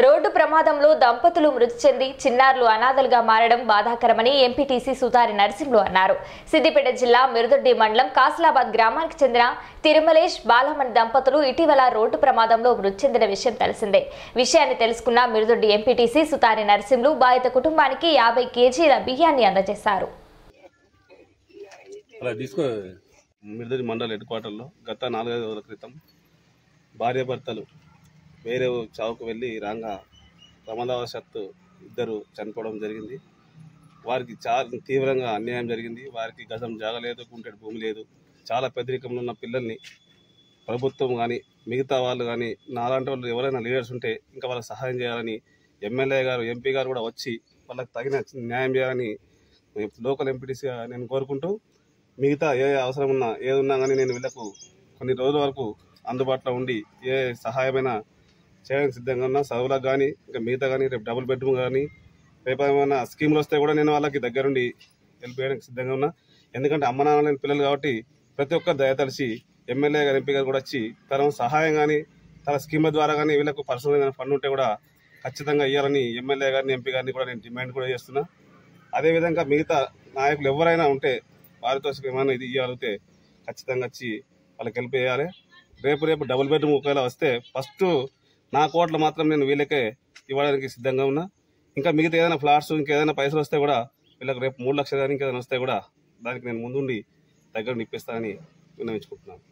road ప్రమాదంలో దంపతులు మృతి చెంది చిన్నారులు అనాథలుగా మారడం బాధాకరమని ఎంపీటీసీ సుతారి నరసింహులు అన్నారు సిద్దిపేట జిల్లా మిరుదొడ్డి మండలం కాసిలాబాద్ గ్రామానికి చెందిన తిరుమలేష్ బాలమణి దంపతులు ఇటీవల రోడ్డు ప్రమాదంలో మృతి చెందిన విషయం తెలిసిందే విషయాన్ని తెలుసుకున్న మిరుదొడ్డి ఎంపీటీసీ సుతారి నరసింహులు బాధిత కుటుంబానికి యాభై కేజీల బియ్యాన్ని అందజేశారు అలా తీసుకో మిర్దరి మండల హెడ్ క్వార్టర్లో గత నాలుగైదు రోజుల క్రితం భార్యాభర్తలు వేరే చావుకు వెళ్ళి రాగా ప్రమాదవశాత్తు ఇద్దరు చనిపోవడం జరిగింది వారికి చాలా తీవ్రంగా అన్యాయం జరిగింది వారికి గజం జాగలేదు గుంటెడు భూమి లేదు చాలా పెద్దరికంలో ఉన్న పిల్లల్ని ప్రభుత్వం కానీ మిగతా వాళ్ళు కానీ నాలాంటి వాళ్ళు ఎవరైనా లీడర్స్ ఉంటే ఇంకా వాళ్ళకి సహాయం చేయాలని ఎమ్మెల్యే గారు ఎంపీ గారు కూడా వచ్చి వాళ్ళకి తగిన న్యాయం చేయాలని లోకల్ ఎంపీటీసీగా నేను కోరుకుంటూ మిగతా ఏ అవసరం ఉన్నా ఏది ఉన్నా కానీ నేను వీళ్ళకు కొన్ని రోజుల వరకు అందుబాటులో ఉండి ఏ సహాయమైనా చేయడానికి సిద్ధంగా ఉన్నా చదువులకు కానీ ఇంకా మిగతా కానీ రేపు డబుల్ బెడ్రూమ్ కానీ రేపు ఏమైనా స్కీమ్లు వస్తే కూడా నేను వాళ్ళకి దగ్గరుండి హెల్ప్ చేయడానికి సిద్ధంగా ఉన్నా ఎందుకంటే అమ్మ నాన్న లేని పిల్లలు కాబట్టి ప్రతి ఒక్కరు దయతలిసి ఎమ్మెల్యే గారు ఎంపీ గారు కూడా వచ్చి తన సహాయం కానీ తన స్కీమ్ల ద్వారా కానీ వీళ్ళకు పర్సనల్ ఏదైనా ఫండ్ ఉంటే కూడా ఖచ్చితంగా ఇవ్వాలని ఎమ్మెల్యే గారిని ఎంపీ గారిని కూడా నేను డిమాండ్ కూడా చేస్తున్నా అదేవిధంగా మిగతా నాయకులు ఎవరైనా ఉంటే వారితో ఏమైనా ఇది ఇవ్వగలిగితే ఖచ్చితంగా వచ్చి వాళ్ళకి హెల్ప్ చేయాలి రేపు రేపు డబుల్ బెడ్రూమ్ ఒకవేళ వస్తే ఫస్ట్ నా కోట్లు మాత్రం నేను వీళ్ళకే ఇవ్వడానికి సిద్ధంగా ఉన్నా ఇంకా మిగతా ఏదైనా ఫ్లాట్స్ ఇంకేదైనా పైసలు వస్తే కూడా వీళ్ళకి రేపు మూడు లక్షలు కానీ ఇంకేదైనా వస్తే కూడా దానికి నేను ముందుండి దగ్గర ఇప్పిస్తానని విన్నవించుకుంటున్నాను